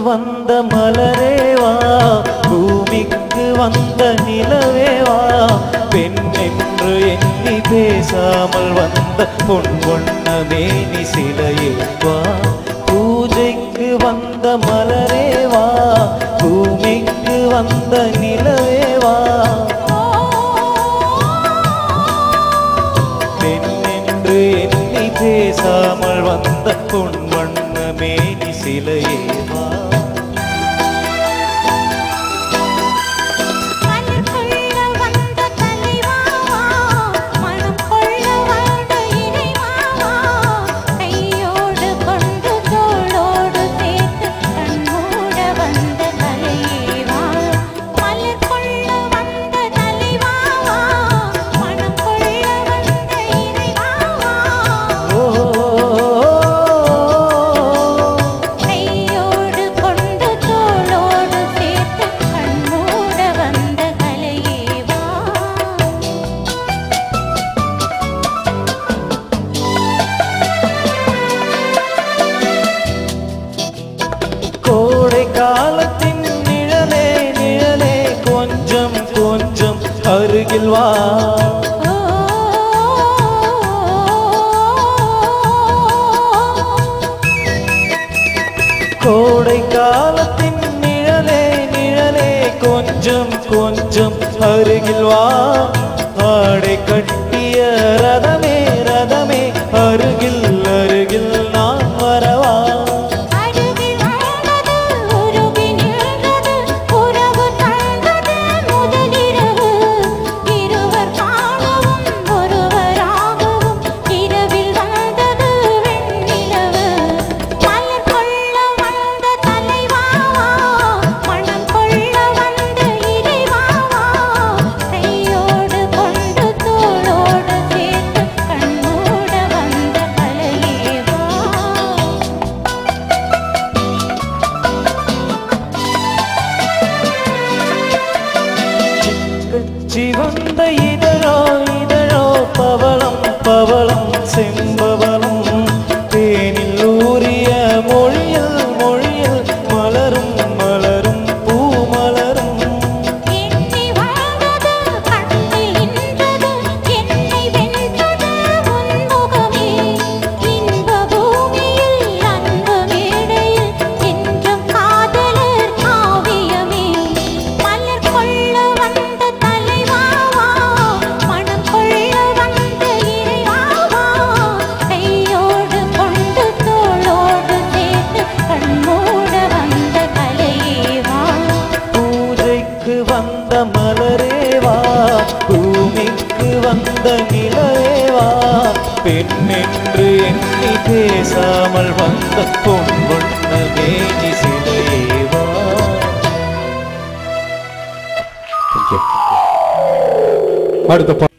வந்த மலரேவா பூமிக்கு வந்த நிலவேவா பெண் என்று எண்ணி பேசாமல் வந்த பொன் வண்ண மேனி சிலையேவா பூஜைக்கு வந்த மலரேவா பூமிக்கு வந்த நிலவேவா பெண் என்று எண்ணி பேசாமல் வந்த பொன் வண்ண மேனி சிலையேவா மலர் கொள்ள வந்த தலைவாவா மனம் கொள்ள வந்த இறைவாவா கையோடு கொண்டு தோளோடு சேர்த்து கண்மூட வந்த தலையேவா மலர் கொள்ள வந்த தலைவாவா மனம் கொள்ள வந்த இறைவாவா கையோடு கொண்டு தோளோடு சேர்த்து கண்மூட வந்த கலையேவா கோடை காலத்தின் நிழலே நிழலே கொஞ்சம் கொஞ்சம் அருகில் வா கோடை காலத்தின் நிழலே நிழலே கொஞ்சம் கொஞ்சம் அருகில் வா ஆடை கட்டிய ரதமே ரதமே அருகில் அருகில் நான் வரவா அருகில் வந்தது உருகி நின்றது உறவு தந்தது முதலிரவு இருவர் காணவும் ஒருவராகவும் இரவில் வந்தது வெண்ணிலவு மலர் கொள்ள வந்த தலைவாவா மனம் கொள்ள வந்த இறைவாவா கையோடு கொண்டு தோளோடு சேர்த்து கண்மூட வந்த கலையேவா சிவந்த இதழோ இதழோ பவளம் பவளம் செம்பவளம் தேனில் ஊறிய மொழியில் மொழியில் மலரும் மலரும் பூமலரும் எண்ணி வாழ்ந்தது கண்ணில் நின்றது என்னை வென்றது உன்முகமே இன்ப பூமியில் அன்பு மேடையில் என்றும் காதலர் காவியமே மலர் கொள்ள வந்த தலைவாவா மனம் கொள்ள வந்த இறைவாவா கையோடு கொண்டு தோளோடு சேர்த்து கண்மூட வந்த கலையேவா பூஜைக்கு வந்த மலரேவா பூமிக்கு வந்த நிலவேவா பெண் என்று எண்ணி பேசாமல் வந்த பொன் வண்ண மேனி சிலையேவா அடுத்த பா-